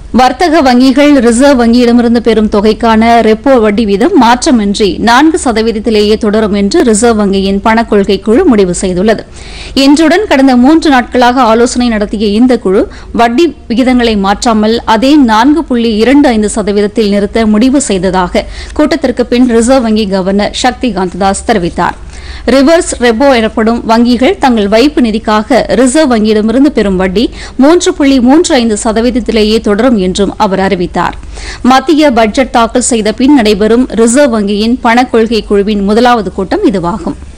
வர்த்தக வங்கிகள் ரிசர்வ் வங்கியிடமிருந்து பெறும் தொகைக்கான ரெப்போ வட்டி வீதம் மாற்றமின்றி நான்கு சதவீதத்திலேயே தொடரும் என்று ரிசர்வ் வங்கியின் பணக்கொள்கை குழு முடிவு செய்துள்ளது இன்றுடன் கடந்த மூன்று நாட்களாக ஆலோசனை நடத்திய இந்த குழு வட்டி விகிதங்களை மாற்றாமல் அதே நான்கு புள்ளி இரண்டு ஐந்து சதவீதத்தில் நிறுத்த முடிவு செய்ததாக கூட்டத்திற்கு பின் ரிசர்வ் வங்கி கவர்னர் சக்திகாந்த் தாஸ் தெரிவித்தார் ரிவர்ஸ் ரெப்போ எனப்படும் வங்கிகள் தங்கள் வைப்பு நிதிக்காக ரிசர்வ் வங்கியிடமிருந்து பெறும் வட்டி மூன்று புள்ளி மூன்று ஐந்து சதவீதத்திலேயே தொடரும் என்றும் அவர் அறிவித்தார் மத்திய பட்ஜெட் தாக்கல் செய்த பின் நடைபெறும் ரிசர்வ் வங்கியின் பணக்கொள்கை குழுவின் முதலாவது கூட்டம் இதுவாகும்